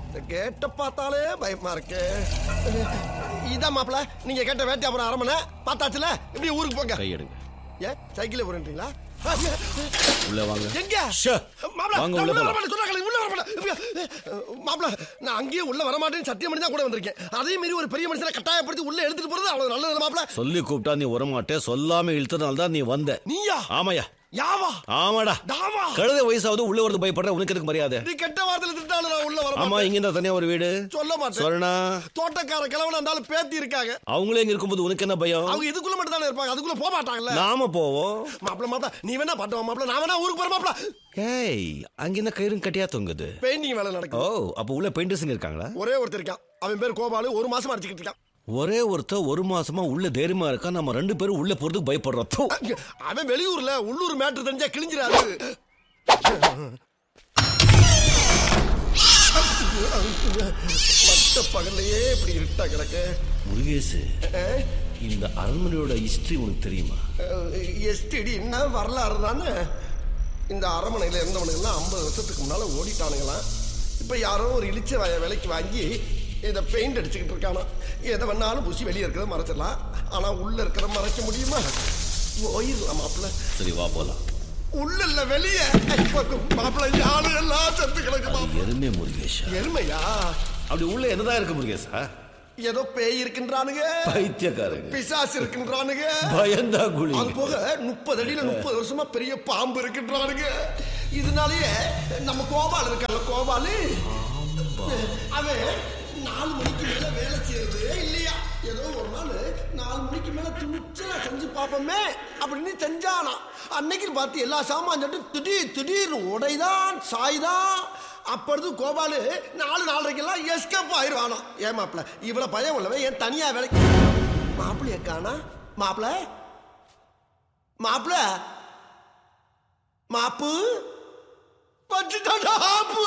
இந்த கேட்ட பார்த்தாலே பயமா இருக்கு இதான் மாப்பிள நீங்க கேட்ட வேட்டையாபுரம் அரமனை பார்த்தாச்சுல இப்படி ஊருக்கு போங்க கையெடுங்க ஏன் சைக்கிள்ல போறீங்களா உள்ள வாங்க எங்க ஷே. மாப்பிள வாங்க, நான் உள்ள உள்ள போலாம். வரமாட்டேன் சொன்னாங்களே, உள்ள வரமாட்டேன் மாப்பிள நான் அங்கேயே உள்ள வரமாட்டேன்னு சத்தியம் பண்ணி தான் கூட வந்திருக்கேன் அதே மீறி ஒரு பெரிய மனுஷனை கட்டாயப்படுத்தி உள்ள எடுத்துட்டு போறது அவ்வளவு நல்லது மாப்பிள சொல்லி கூப்பிட்டா நீ வரமாட்டே சொல்லாம இழுத்தனால தான் நீ வந்த நீயா ஆமாயா யாவா ஆமாடா தாவா கழுத வயசாவது உள்ள வரது பயப்படுற உனக்கு எதுக்கு மரியாதை நீ கெட்ட வார்த்தையில திட்டாலும் நான் உள்ள ஆமா வர இங்க இருந்தா தனியா ஒரு வீடு சொல்ல மாட்டேன் சொல்லணா தோட்டக்கார கிழவன் இருந்தாலும் பேத்தி இருக்காங்க அவங்களே இங்க இருக்கும்போது உனக்கு என்ன பயம் அவங்க இதுக்குள்ள மட்டும் தானே இருப்பாங்க அதுக்குள்ள போக மாட்டாங்கல்ல நாம போவோம் மாப்பிள மாப்பிள நீ வேணா பாட்டுவா மாப்பிள நான் வேணா ஊருக்கு போற மாப்பிள ஏய் அங்க என்ன கயிறும் கட்டியா தொங்குது பெயிண்டிங் வேலை ஓ நடக்கும் அப்ப உள்ள பெயிண்டர்ஸுங்க இருக்காங்களா ஒரே ஒருத்தர் இருக்கான் அவன் பேர் கோபாலு ஒரு மாசமா அடிச்சுக்கிட்டு இருக்கான் ஒரே ஒருத்தர் ஒரு மாசமா உள்ள தைரியமா இருக்கா நம்ம ரெண்டு பேரும் உள்ள போறதுக்கு பயப்படுறோம் தூ. அவன் வெளியூர்ல உள்ளூர் மேட்ரு தெரிஞ்சா கிழிஞ்சிராது மத்த பகல்லையே இப்படி இருட்டா கிடக்கு முருகேசு இந்த அரண்மனையோட ஹிஸ்டரி உனக்கு தெரியுமா எஸ்டிடி என்ன வரலாறு தானே இந்த அரமனையில் இருந்தவனுங்கெல்லாம் ஐம்பது வருஷத்துக்கு முன்னால ஓடிட்டானுங்களாம் இப்போ யாரோ ஒரு இளிச்ச வாய விலைக்கு வாங்கி இதை பெயிண்ட் அடிச்சுக்கிட்டு இருக்கானா எதை வேணாலும் பூசி வெளியே இருக்கிறத மறைச்சிடலாம் ஆனால் உள்ள இருக்கிற மறைக்க முடியுமா போயிடலாம் மாப்பிள்ள சரி வா போலாம் உள்ள இல்ல வெளியே மாப்பிள்ள ஆளு எல்லாம் செத்து கிடக்கு மாப்பிள்ள எருமே முருகேஷா எருமையா அப்படி உள்ள என்னதான் இருக்கு முருகேசா ஏதோ பேய் இருக்கின்றானுங்க பைத்தியக்காரங்க பிசாசு இருக்கின்றானுங்க பயந்தா குழி அது போக முப்பது அடியில முப்பது வருஷமா பெரிய பாம்பு இருக்கின்றானுங்க இதனாலயே நம்ம கோபால் இருக்கல கோபாலு அவன் நாலு மணிக்கு மேல வேலை செய்யறது இல்லையா ஏதோ ஒரு நாள் நாலு மணிக்கு மேல துணிச்சலா செஞ்சு பார்ப்போமே அப்படின்னு செஞ்சானா அன்னைக்கு பார்த்து எல்லா சாமான் சொல்லிட்டு திடீர் திடீர்னு உடைதான் சாய்தான் அப்பொழுது கோபாலு நாலு நாலரைக்கெல்லாம் எஸ்கேப் ஆயிடுவானா ஏன் மாப்பிள இவ்வளவு பயம் உள்ளவன் ஏன் தனியா வேலைக்கு மாப்பிள்ளைய காணா மாப்பிள்ள மாப்பிள மாப்பு பச்சுட்டாடா ஆப்பு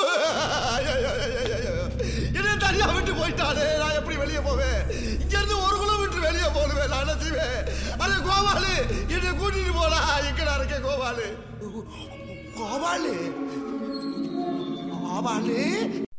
என்ன தனியா விட்டு போயிட்டானே நான் எப்படி வெளியே போவேன் இங்க இருந்து ஒரு கிலோமீட்டர் வெளியே போடுவேன் நான் என்ன செய்வேன் அது கோபாலு என்னை கூட்டிட்டு போடா எங்கடா இருக்க கோபாலு கோபாலு கோபாலு